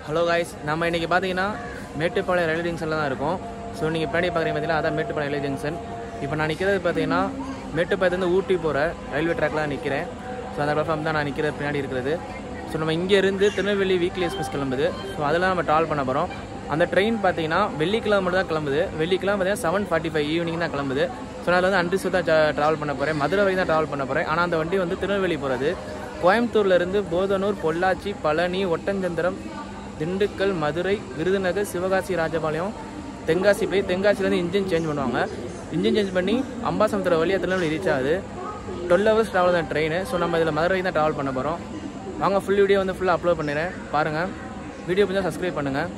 hello guys நம்ம இன்றைக்கி பார்த்தீங்கன்னா மேட்டுப்பாளையம் ரயில்வே ஜங்ஷனில் தான் இருக்கோம் ஸோ நீங்கள் பின்னாடி பார்க்குறீங்க பார்த்தீங்கன்னா அதான் மேட்டுப்பாளையம் ரயில்வே ஜங்ஷன் இப்போ நான் நிற்கிறது பார்த்தீங்கன்னா மேட்டுப்பாளையத்துலேருந்து ஊட்டி போகிற ரயில்வே ட்ராக்ல தான் நிற்கிறேன் ஸோ அந்த பிளாட்ஃபார்ம் தான் நான் நிற்கிறது பின்னாடி இருக்கிறது ஸோ நம்ம இங்கேருந்து திருநெல்வேலி வீக்லி எக்ஸ்பிரஸ் கிளம்புது ஸோ அதெல்லாம் நம்ம ட்ராவல் பண்ண போகிறோம் அந்த ட்ரெயின் பார்த்தீங்கன்னா வெள்ளிக்கிழமை மட்டும் தான் கிளம்புது வெள்ளிக்கிழமை பார்த்தீங்கன்னா செவன் ஃபார்ட்டி ஃபைவ் ஈவினிங் தான் கிளம்புது ஸோ நான் அதில் வந்து அன்ரிசு தான் ட்ராவல் பண்ண போகிறேன் மதுரை வரைக்கும் தான் ட்ராவல் பண்ண போகிறேன் ஆனால் அந்த வண்டி வந்து திருநெல்வேலி போகிறது கோயம்புத்தூர்லேருந்து போதனூர் பொள்ளாச்சி பழனி ஒட்டஞ்சந்திரம் திண்டுக்கல் மதுரை விருதுநகர் சிவகாசி ராஜபாளையம் தென்காசி போய் தென்காசிலேருந்து இன்ஜின் சேஞ்ச் பண்ணுவாங்க இன்ஜின் சேஞ்ச் பண்ணி அம்பாசமுத்திரம் வழியாக திருநெல்வேலி ரீச் ஆகுது டுவெல் ஹவர்ஸ் ட்ராவல் தான் ட்ரெயின் ஸோ நம்ம இதில் மதுரை தான் ட்ராவல் பண்ண போகிறோம் வாங்க ஃபுல் வீடியோ வந்து ஃபுல்லாக அப்லோட் பண்ணிடுறேன் பாருங்கள் வீடியோ கொஞ்சம் சப்ஸ்கிரைப் பண்ணுங்கள்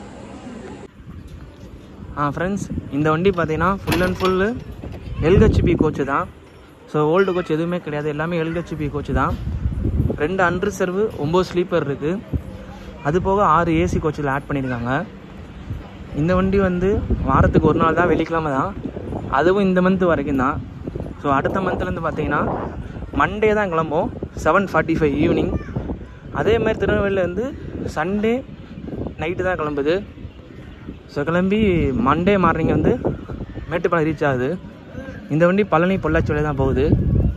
ஆ ஃப்ரெண்ட்ஸ் இந்த வண்டி பார்த்தீங்கன்னா full and full LHB coach தான் ஸோ ஓல்டு கோச் எதுவுமே கிடையாது எல்லாமே எல்ஹெச்பி கோச்சு தான் ரெண்டு அன்ரிசர்வு ஒம்பது ஸ்லீப்பர் இருக்குது அது போக ஆறு ஏசி கோச்சில் ஆட் பண்ணியிருக்காங்க இந்த வண்டி வந்து வாரத்துக்கு ஒரு நாள் தான் வெள்ளிக்கிழமை தான் அதுவும் இந்த மந்த் வரைக்கும் தான் ஸோ அடுத்த மந்த்லேருந்து பார்த்தீங்கன்னா மண்டே தான் கிளம்பும் செவன் ஃபார்ட்டி ஃபைவ் ஈவினிங் அதே மாதிரி திருநெல்வேலியிலேருந்து சண்டே நைட்டு தான் கிளம்புது ஸோ கிளம்பி மண்டே மார்னிங் வந்து மேட்டுப்பாளையம் ரீச் ஆகுது இந்த வண்டி பழனி பொள்ளாச்சி வழியா தான் போகுது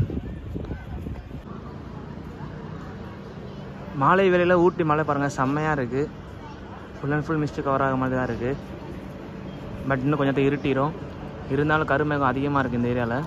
மாலை வேளையில் ஊட்டி மலை பாருங்கள் செம்மையாக இருக்குது full and full mist cover ஆக மாதிரி தான் இருக்குது பட் இன்னும் கொஞ்சம் இருட்டிடும் இருந்தாலும் கருமேகம் அதிகமாக இருக்குது இந்த ஏரியாவில்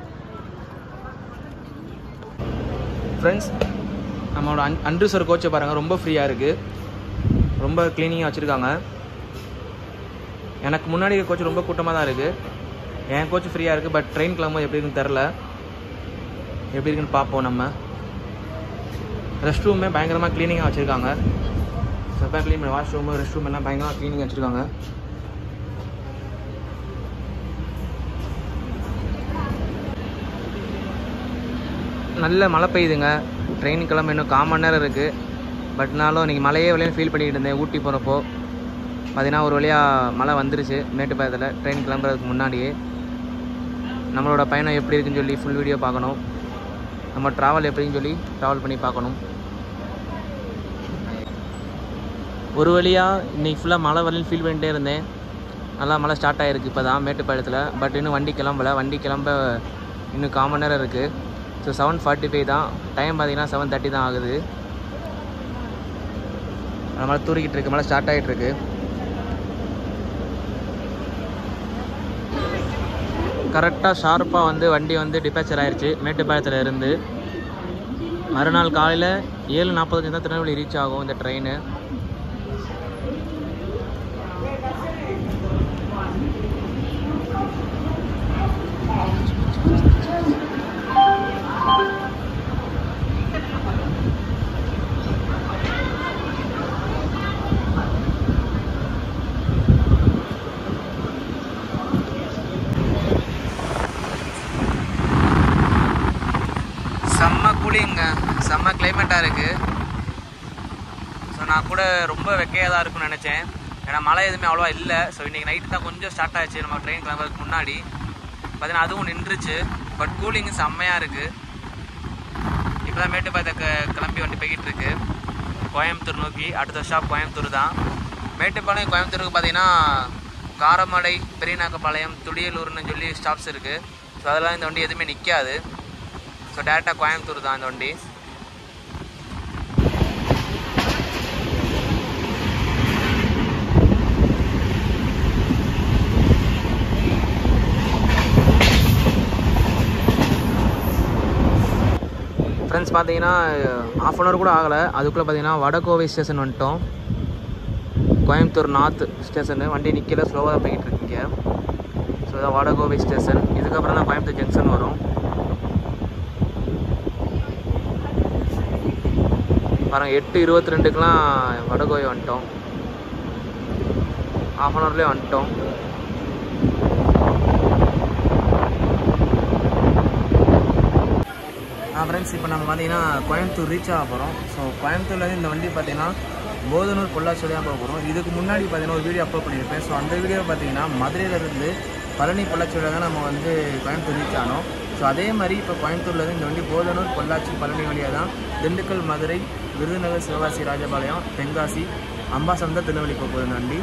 ஃப்ரெண்ட்ஸ் நம்மளோட அன் அன்ரிசர் கோச்சை பாருங்கள் ரொம்ப ஃப்ரீயாக இருக்குது ரொம்ப க்ளீனிங்காக வச்சுருக்காங்க எனக்கு முன்னாடி கோச் ரொம்ப கூட்டமாக தான் இருக்குது என் கோச் ஃப்ரீயாக இருக்குது பட் ட்ரெயின் கிளம்பும்போது எப்படி இருக்குன்னு தெரில எப்படி இருக்குன்னு பார்ப்போம் நம்ம ரெஸ்ட் ரூமே பயங்கரமாக க்ளீனிங்காக வச்சுருக்காங்க செப்பாக க்ளீன் பண்ணி வாஷ் ரூமு ரெஸ்ட் ரூம் எல்லாம் பயங்கரமாக க்ளீனிங் வச்சுருக்காங்க நல்ல மழை பெய்யுதுங்க ட்ரெயின் கிளம்ப இன்னும் கால் மணி நேரம் இருக்குது பட்னாலும் நீங்கள் மழையே வழியாக ஃபீல் பண்ணிக்கிட்டு இருந்தேன் ஊட்டி போகிறப்போ பார்த்தீங்கன்னா ஒரு வழியாக மழை வந்துருச்சு மேட்டுப்பாளையத்தில் ட்ரெயின் கிளம்புறதுக்கு முன்னாடியே நம்மளோட பயணம் எப்படி இருக்குன்னு சொல்லி ஃபுல் வீடியோ பார்க்கணும் நம்ம ட்ராவல் எப்படின்னு சொல்லி ட்ராவல் பண்ணி பார்க்கணும் ஒரு வழியாக இன்றைக்கி ஃபுல்லாக மழை வரலன்னு ஃபீல் பண்ணிட்டே இருந்தேன் நல்லா மழை ஸ்டார்ட் ஆகிருக்கு இப்போ தான் மேட்டுப்பாளையத்தில் பட் இன்னும் வண்டி கிளம்பல வண்டி கிளம்ப இன்னும் கால் மணி நேரம் இருக்குது ஸோ செவன் ஃபார்ட்டி ஃபைவ் தான் டைம் பார்த்தீங்கன்னா செவன் தேர்ட்டி தான் ஆகுது மழை தூரிக்கிட்டு இருக்கு மழை ஸ்டார்ட் ஆகிட்டு இருக்கு கரெக்டாக ஷார்ப்பாக வந்து வண்டி வந்து டிபேச்சர் ஆயிடுச்சு மேட்டுப்பாளையத்தில் இருந்து மறுநாள் காலையில் ஏழு நாற்பத்தஞ்சு தான் திருநெல்வேலி ரீச் ஆகும் இந்த ட்ரெயின் செம்ம கூலிங்க செம்ம கிளைமேட்டாக இருக்குது ஸோ நான் கூட ரொம்ப வெக்கையாக தான் இருக்கும்னு நினச்சேன் ஏன்னா மழை எதுவுமே அவ்வளோவா இல்லை ஸோ இன்றைக்கி நைட்டு தான் கொஞ்சம் ஸ்டார்ட் ஆச்சு நம்ம ட்ரெயின் கிளம்புறதுக்கு முன்னாடி பார்த்தீங்கன்னா அதுவும் நின்றுச்சு பட் கூலிங் செம்மையாக இருக்குது இப்போ தான் மேட்டுப்பாளையத்தை கிளம்பி வண்டி போய்கிட்டு இருக்கு கோயம்புத்தூர் நோக்கி அடுத்த ஸ்டாப் கோயம்புத்தூர் தான் மேட்டுப்பாளையம் கோயம்புத்தூருக்கு பார்த்தீங்கன்னா காரமடை பெரியநாக்கப்பாளையம் துடியலூர்னு சொல்லி ஸ்டாப்ஸ் இருக்குது ஸோ அதெல்லாம் இந்த வண்டி எதுவுமே நிற்காது ஸோ டேரெக்டாக கோயம்புத்தூர் தான் இந்த வண்டி ஃப்ரெண்ட்ஸ் பார்த்தீங்கன்னா ஆஃப் அன் ஹவர் கூட ஆகலை அதுக்குள்ளே பார்த்தீங்கன்னா வடகோவை ஸ்டேஷன் வந்துட்டோம் கோயம்புத்தூர் நார்த் ஸ்டேஷனு வண்டி நிற்கல ஸ்லோவாக தான் போய்கிட்டு இருக்கீங்க ஸோ இதான் வடகோவை ஸ்டேஷன் இதுக்கப்புறம் தான் கோயம்புத்தூர் ஜங்ஷன் வரும் பாருங்கள் எட்டு இருபத்தி ரெண்டுக்கெலாம் வடகோவை வந்துட்டோம் ஆஃப் அன் ஹவர்லேயே வந்துட்டோம் ஃப்ரெண்ட்ஸ் இப்போ நம்ம பார்த்தீங்கன்னா கோயம்புத்தூர் ரீச் ஆக போகிறோம் ஸோ கோயம்புத்தூர்லேருந்து இந்த வண்டி பார்த்தீங்கன்னா போதனூர் பொள்ளாச்சி வழியாக போக போகிறோம் இதுக்கு முன்னாடி பார்த்தீங்கன்னா ஒரு வீடியோ அப்லோட் பண்ணியிருப்பேன் ஸோ அந்த வீடியோ பார்த்தீங்கன்னா மதுரையிலேருந்து பழனி பொள்ளாச்சி வழியாக தான் நம்ம வந்து கோயம்புத்தூர் ரீச் ஆனோம் ஸோ அதே மாதிரி இப்போ கோயம்புத்தூர்லேருந்து இந்த வண்டி போதனூர் பொள்ளாச்சி பழனி வழியாக தான் திண்டுக்கல் மதுரை விருதுநகர் சிவகாசி ராஜபாளையம் தென்காசி அம்பாசம் தான் திருநெல்வேலி போக போகுது இந்த வண்டி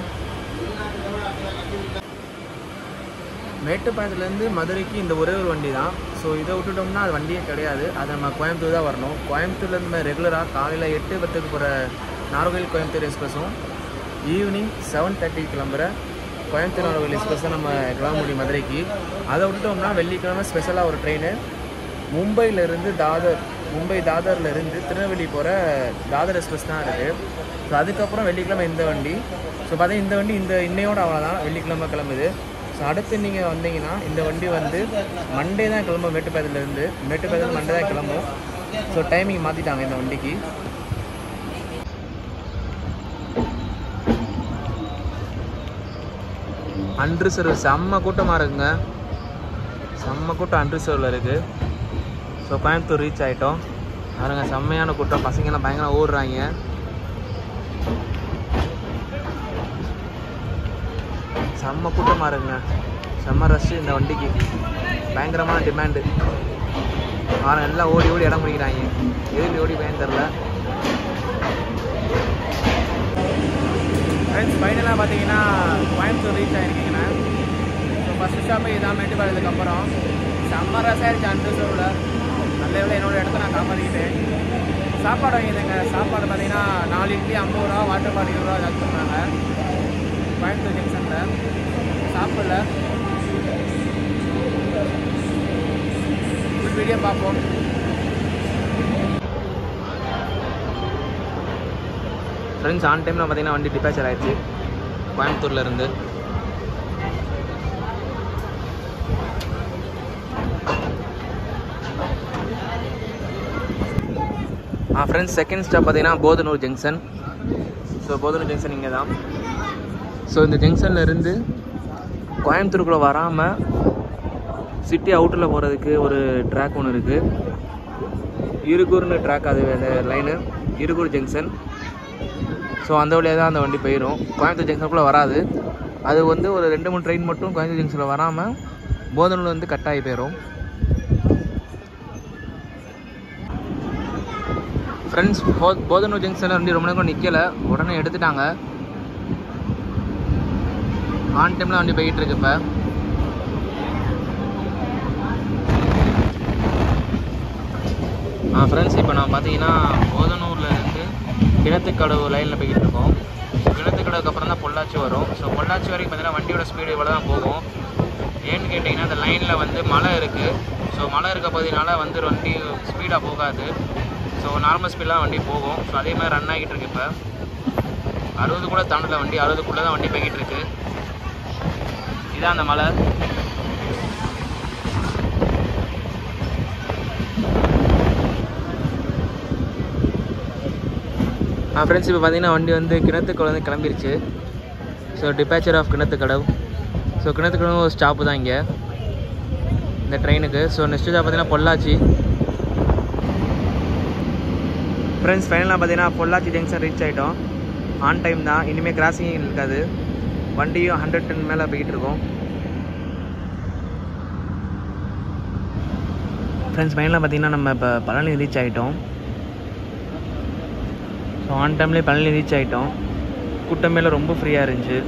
மேட்டுப்பாளையத்துலேருந்து மதுரைக்கு இந்த ஒரே ஒரு வண்டி தான் ஸோ இதை விட்டுட்டோம்னா அது வண்டியே கிடையாது அது நம்ம கோயம்புத்தூர் தான் வரணும் கோயம்புத்தூர்லேருந்து ரெகுலராக காலையில் எட்டு பத்துக்கு போகிற நாகர்கோவில் கோயம்புத்தூர் எக்ஸ்பிரஸும் ஈவினிங் செவன் தேர்ட்டிக்கு கிளம்புற கோயம்புத்தூர் நாகர்கோவில் எக்ஸ்பிரஸ் தான் நம்ம கிளம்ப முடியும் மதுரைக்கு அதை விட்டுட்டோம்னா வெள்ளிக்கிழமை ஸ்பெஷலாக ஒரு ட்ரெயின் மும்பையிலேருந்து தாதர் மும்பை தாதர்லேருந்து திருநெல்வேலி போகிற தாதர் எக்ஸ்பிரஸ் தான் இருக்குது ஸோ அதுக்கப்புறம் வெள்ளிக்கிழமை இந்த வண்டி ஸோ பார்த்தீங்கன்னா இந்த வண்டி இந்த இன்னையோட அவ்வளோதான் வெள்ளிக்கிழமை கிளம்புது ஸோ அடுத்து நீங்கள் வந்தீங்கன்னா இந்த வண்டி வந்து மண்டே தான் கிளம்பும் மேட்டுப்பாளையத்துலேருந்து மேட்டுப்பாளையத்துல மண்டே தான் கிளம்பும் ஸோ டைமிங் மாற்றிட்டாங்க இந்த வண்டிக்கு அன்ரிசர்வ் செம்ம கூட்டமாக இருக்குங்க செம்ம கூட்டம் அன்ரிசர்வில் இருக்குது ஸோ கோயம்புத்தூர் ரீச் ஆகிட்டோம் பாருங்க செம்மையான கூட்டம் பசங்கெல்லாம் பயங்கரம் ஓடுறாங்க செம்ம கூட்டமாக இருக்குங்க செம்ம ரஷ் இந்த வண்டிக்கு பயங்கரமான டிமாண்டு ஆனால் எல்லாம் ஓடி ஓடி இடம் பிடிக்கிறாங்க எதுக்கு ஓடி பயன் தெரில ஃப்ரெண்ட்ஸ் ஃபைனலாக பார்த்தீங்கன்னா கோயம்புத்தூர் ரீச் ஆகிருக்கீங்கண்ணா ஸோ ஃபஸ்ட்டு ஸ்டாப்பே இதான் மேட்டுப்பாளையத்துக்கு அப்புறம் செம்ம ரசம் ஆயிடுச்சு அந்த ஷோவில் நல்ல வேலை என்னோட இடத்த நான் காப்பாற்றிக்கிட்டேன் சாப்பாடு வாங்கிடுங்க சாப்பாடு பார்த்தீங்கன்னா நாலு இட்லி ஐம்பது ரூபா வாட்டர் பாட்டில் இருபது ரூபா சார்ஜ் பண்ணாங்க கோயம்புத்தூர் ஜங்ஷனில் சாப்பிடல வீடியோ பார்ப்போம் ஃப்ரெண்ட்ஸ் ஆன் டைமில் பார்த்தீங்கன்னா வண்டி டிபாச்சர் ஆயிடுச்சு கோயம்புத்தூர்ல இருந்து ஆ ஃப்ரெண்ட்ஸ் செகண்ட் ஸ்டாப் பார்த்தீங்கன்னா Podanur junction so Podanur junction இங்கே தான் ஸோ இந்த ஜங்ஷனில் இருந்து கோயம்புத்தூருக்குள்ளே வராமல் சிட்டி அவுட்டரில் போகிறதுக்கு ஒரு ட்ராக் ஒன்று இருக்குது இருகூர்னு ட்ராக் அது அந்த லைனு இருகூர் ஜங்ஷன் ஸோ அந்த வழியாக தான் அந்த வண்டி போயிடும் கோயம்புத்தூர் ஜங்ஷனுக்குள்ளே வராது அது வந்து ஒரு ரெண்டு மூணு ட்ரெயின் மட்டும் கோயம்புத்தூர் ஜங்ஷனில் வராமல் போதனூர் வந்து கட் ஆகி போயிடும் ஃப்ரெண்ட்ஸ் போ போதனூர் ஜங்ஷனில் வண்டி ரொம்ப நேரம் நிற்கலை உடனே எடுத்துட்டாங்க ஆன் டைமில் வண்டி போய்கிட்டு இருக்கு இப்போ ஆ ஃப்ரெண்ட்ஸ் இப்போ நான் பார்த்தீங்கன்னா போதனூரில் இருந்து கிணத்துக்கடவு லைனில் போய்கிட்டு இருக்கோம் ஸோ கிணத்துக்கடவுக்கு அப்புறம் தான் பொள்ளாச்சி வரும் ஸோ பொள்ளாச்சி வரைக்கும் பார்த்தீங்கன்னா வண்டியோட ஸ்பீடு இவ்வளோ தான் போகும் ஏன்னு கேட்டிங்கன்னா அந்த லைனில் வந்து மழை இருக்குது ஸோ மழை இருக்க பகுதினால வந்து வண்டி ஸ்பீடாக போகாது ஸோ நார்மல் ஸ்பீடில் வண்டி போகும் ஸோ அதே மாதிரி ரன் ஆகிட்டு இருக்கு இப்போ அறுபது கூட தாண்டல வண்டி அறுபதுக்குள்ளே தான் வண்டி போய்கிட்டு இருக்கு இதான் அந்த மலை ஆ ஃப்ரெண்ட்ஸ் இப்போ பார்த்தீங்கன்னா வண்டி வந்து கிணத்துக்கடவு வந்து கிளம்பிருச்சு so departure of Kinathukadavu so Kinathukadavu ஒரு ஸ்டாப்பு தான் இங்கே இந்த ட்ரெயினுக்கு ஸோ நெக்ஸ்ட் ஸ்டாப் பார்த்தீங்கன்னா பொள்ளாச்சி ஃப்ரெண்ட்ஸ் ஃபைனலாக பார்த்தீங்கன்னா பொள்ளாச்சி ஜங்ஷன் ரீச் ஆகிட்டோம் ஆன் டைம் தான் இனிமேல் கிராசிங் இருக்காது வண்டியும் ஹண்ட்ரட் டென் மேலே போய்கிட்டு இருக்கோம் ஃப்ரெண்ட்ஸ் ஃபைனலாக பார்த்தீங்கன்னா நம்ம இப்போ பழனி ரீச் ஆகிட்டோம் ஸோ ஆன் டைம்லேயே பழனி ரீச் ஆகிட்டோம் கூட்டம் மேலே ரொம்ப ஃப்ரீயாக இருந்துச்சு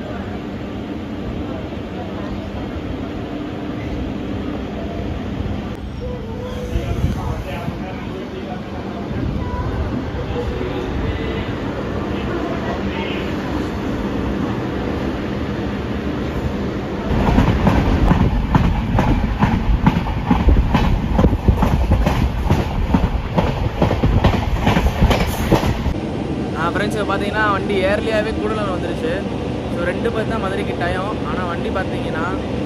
ஃப்ரெண்ட்ஸ் பார்த்தீங்கன்னா வண்டி ஏர்லியாகவே கூடலூர் வந்துருச்சு ஸோ ரெண்டு பத்து தான் மதுரைக்கு டைம் ஆனால் வண்டி பார்த்தீங்கன்னா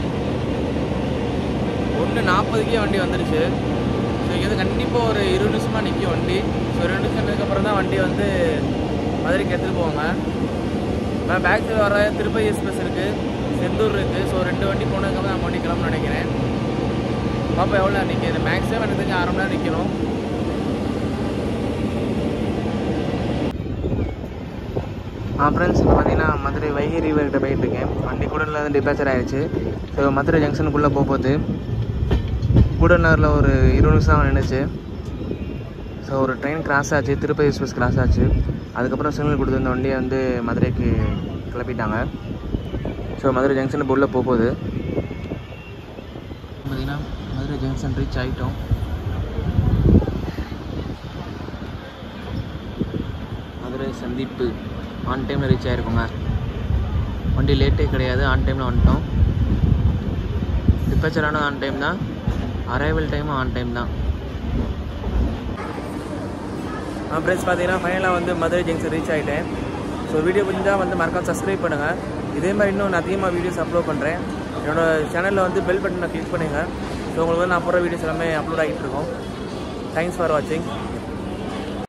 ஒன்று நாற்பதுக்கே வண்டி வந்துருச்சு ஸோ இது கண்டிப்பாக ஒரு இருபது நிமிஷமாக நிற்கும் வண்டி ஸோ ரெண்டு நிமிஷம் இருந்ததுக்கப்புறம் தான் வண்டி வந்து மதுரைக்கு எடுத்துகிட்டு போவாங்க இப்போ பேக் சைடு வர திருப்பதி எக்ஸ்பிரஸ் இருக்குது செந்தூர் இருக்குது ஸோ ரெண்டு வண்டி போனதுக்கப்புறம் நம்ம வண்டி கிளம்புன்னு நினைக்கிறேன் பாப்பா எவ்வளோ நேரம் நிற்கிது மேக்ஸிமம் எனக்கு தெரிஞ்சு அரை மணி நேரம் நிற்கணும் ஆ ஃப்ரெண்ட்ஸ் இப்போ பார்த்தீங்கன்னா மதுரை வைகை ரிவர்கிட்ட போயிட்டு இருக்கேன் வண்டி கூடலில் டிபாச்சர் ஆயிடுச்சு ஸோ மதுரை ஜங்ஷனுக்குள்ளே போக போகுது கூடநகரில் ஒரு இருபது நிமிஷம் தான் நின்றுச்சு ஸோ ஒரு ட்ரெயின் கிராஸ் ஆச்சு திருப்பதி எக்ஸ்பிரஸ் கிராஸ் ஆச்சு அதுக்கப்புறம் சிக்னல் கொடுத்து இந்த வண்டியை வந்து மதுரைக்கு கிளப்பிட்டாங்க ஸோ மதுரை ஜங்ஷன் உள்ளே போக போகுது பார்த்தீங்கன்னா மதுரை ஜங்ஷன் ரீச் ஆகிட்டோம் மதுரை சந்திப்பு ஆன் டைமில் ரீச் ஆகிருக்கோங்க வண்டி லேட்டே கிடையாது ஆன் டைமில் வந்துட்டோம் டிப்பேச்சரான ஆன் டைம் தான் அரைவல் டைமும் ஆன் டைம் தான் ஃப்ரெண்ட்ஸ் பார்த்தீங்கன்னா ஃபைனலாக வந்து மதுரை ஜங்ஷன் ரீச் ஆகிட்டேன் ஸோ வீடியோ பிடிச்சிருந்தா வந்து மறக்காம சப்ஸ்கிரைப் பண்ணுங்கள் இதே மாதிரி இன்னும் நான் அதிகமாக வீடியோஸ் அப்லோட் பண்ணுறேன் என்னோடய சேனலில் வந்து பெல் பட்டனை கிளிக் பண்ணுங்கள் ஸோ உங்களுக்கு வந்து நான் போகிற வீடியோஸ் எல்லாமே அப்லோட் ஆகிட்டு இருக்கோம் தேங்க்ஸ் ஃபார் வாட்சிங்